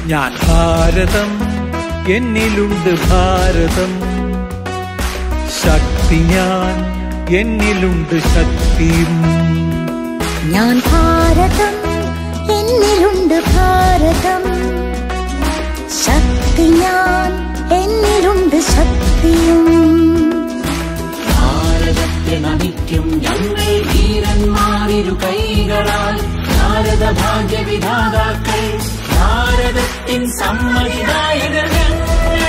ഞാൻ ഭാരതം എന്നിലുണ്ട് ഭാരതം ശക്തി ഞാൻ എന്നിലുണ്ട് ശക്തിയും ഞാൻ ഭാരതം എന്നിലുണ്ട് ഭാരതം ശക്തി ഞാൻ എന്നിലുണ്ട് ശക്തിയും ഭാരതത്തെ നമിക്കും ഞങ്ങൾ വീരന്മാരിരു കൈകളാൽ ഭാരത ഭാഗ്യ വിധാതാക്കൾ ഭാരതത്തിൻ സമ്മതിദായകർ ഞങ്ങൾ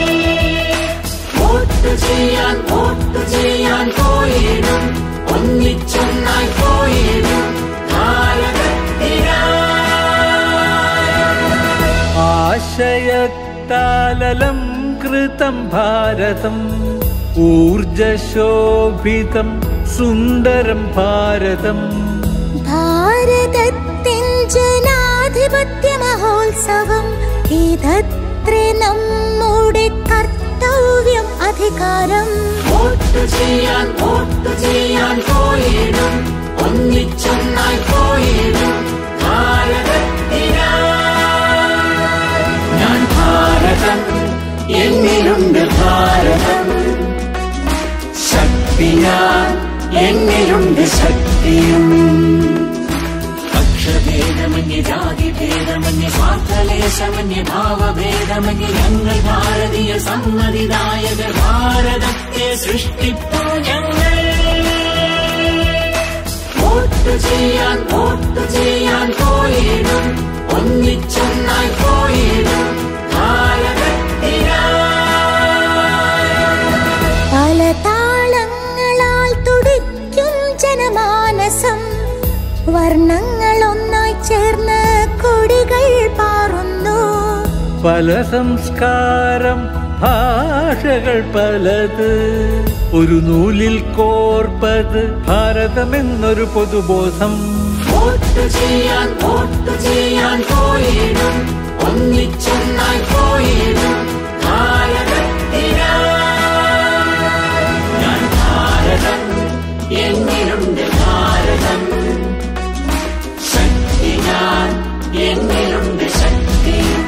വോട്ട് ചെയ്യാൻ വോട്ട് ചെയ്യാൻ പോയിടും ഒന്നിച്ചൊന്നായി പോയിടും ഭാരതത്തിനായി ആശയത്താലലം കൃതം ഭാരതം ഊർജശോഭിതം സുന്ദരം ഭാരതം ഭാരതത്തിൻ ജനാധിപത്യ മഹോത്സവം ഇതത്രേ നമ്മുടെ കർത്തവ്യം അധികാരം വോട്ട് ചെയ്യാൻ വോട്ട് ചെയ്യാൻ പോയിടും ഒന്നിച്ചൊന്നായി പോയിടും ഭാരതത്തിനായി ഞാൻ ഭാരതം എന്നിലുണ്ട് ഭാരതം ശക്തി ഞാൻ എന്നിലുണ്ട് ശക്തിയും പക്ഷഭേദമന്യ ജാതിഭേദമന്യ സ്വാർത്ഥലേശമന്യ ഭാവഭേദമന്യ ഞങ്ങൾ ഭാരതീയ സമ്മതിദായക ഭാരതത്തെ സൃഷ്ടിപ്പു ഞങ്ങൾ വോട്ട് ചെയ്യാൻ വോട്ട് ചെയ്യാൻ പോയിടും ഒന്നിച്ചൊന്നായി പോയിടും ഭാരതത്തിനായി പല താളങ്ങളാൽ തുടിക്കും ജനമാനസം വർണ്ണങ്ങൾ ഒന്നായി ചേർന്ന് കൊടികൾ പാറുന്നു പല സംസ്കാരം ഭാഷകൾ പലത് ഒരു നൂലിൽ കോർപ്പത് ഭാരതമെന്നൊരു പൊതുബോധം വോട്ട് ചെയ്യാൻ വോട്ട് ചെയ്യാൻ പോയിടും ഒന്നിച്ചൊന്നായി പോയിടും ഭാരതത്തിനായി ഞാൻ ഭാരതം എന്നിലുണ്ട് ഭാരതം ശക്തി ഞാൻ എന്നിലുണ്ട് ശക്തിയും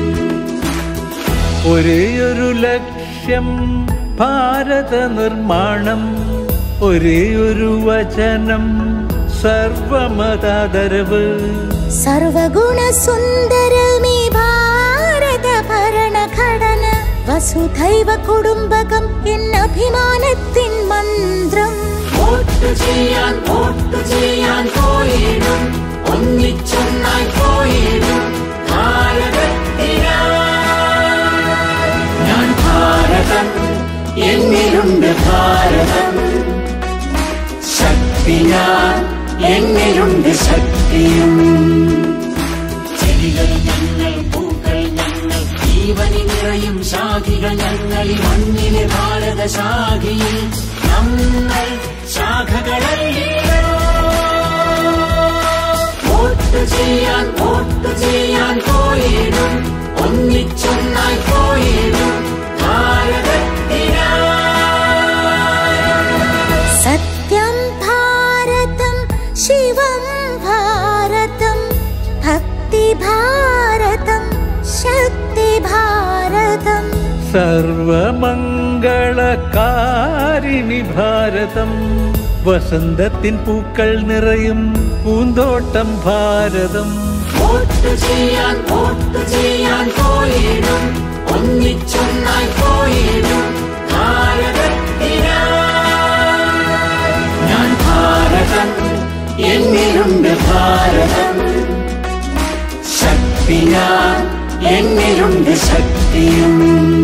ഒരേയൊരു ലക്ഷ്യം ഭാരത നിർമ്മാണം ഒരേയൊരു വചനം സർവമതാദരവ് സർവഗുണ സുന്ദരമീ ഭാരത ഭരണഘടന വസുധൈവ കുടുംബകം എന്നഭിമാനത്തിൻ മന്ത്രം വോട്ട് ചെയ്യാൻ വോട്ട് ചെയ്യാൻ പോയിടും ഒന്നിച്ചൊന്നായി പോയിടും ഭാരതത്തിനായി ഞാൻ ഭാരതം എന്നിലുണ്ട് ഭാരതം ശക്തി ഞാൻ എന്നിലുണ്ട് ശക്തിയും ചെടികൾ ഞങ്ങൾ പൂക്കൾ ഞങ്ങൾ ജീവനി നിറയും ശാഖികൾ ഞങ്ങൾ ഈ മണ്ണിലെ ഭാരത ശാഖിയിൽ നമ്മൾ ശാഖകളല്ലോ വോട്ട് ചെയ്യാൻ വോട്ട് ചെയ്യാൻ പോയിടും ഒന്നിച്ചൊന്നായി പോയിടും ഭാരതത്തിനായി സത്യം ഭാരതം ശിവം ഭാരതം ഭക്തി ഭാരതം ശക്തി ഭാരതം സർവമംഗളകാരിണി ഭാരതം വസന്തത്തിൻ പൂക്കൾ നിറയും പൂന്തോട്ടം ഭാരതം വോട്ട് ചെയ്യാൻ വോട്ട് ചെയ്യാൻ പോയിടും ഒന്നിച്ചൊന്നായി പോയിടും ഭാരതത്തിനായി ഞാൻ ഭാരതം എന്നിലുണ്ട് ഭാരതം ശക്തി ഞാൻ എന്നിലുണ്ട് ശക്തിയും